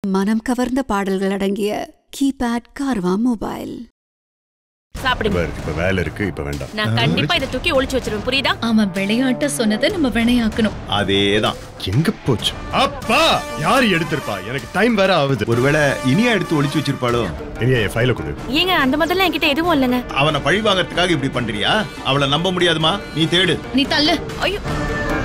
மனம் கவர்ந்த பாடல்கள் அடங்கிய கீபேட் கார்வா மொபைல் சாப்பிடுங்க இப்ப இருக்கு இப்ப வேலை இருக்கு இப்ப வேண்டாம் நான் கண்டிப்பா இதை தூக்கி ஒளிச்சு வச்சிருவேன் புரியுதா அவன் விளையாட்ட சொன்னதை நம்ம வினையாக்கணும் அதேதான் எங்க போச்சு அப்பா யார் எடுத்திருப்பா எனக்கு டைம் வேற ஆகுது ஒருவேளை இனியா எடுத்து ஒளிச்சு வச்சிருப்பாளோ இனியா என் ஃபைல கொடு ஏங்க அந்த முதல்ல என்கிட்ட எதுவும் இல்லைங்க அவனை பழி வாங்கறதுக்காக இப்படி பண்றியா அவளை நம்ப முடியாதுமா நீ தேடு நீ தள்ளு ஐயோ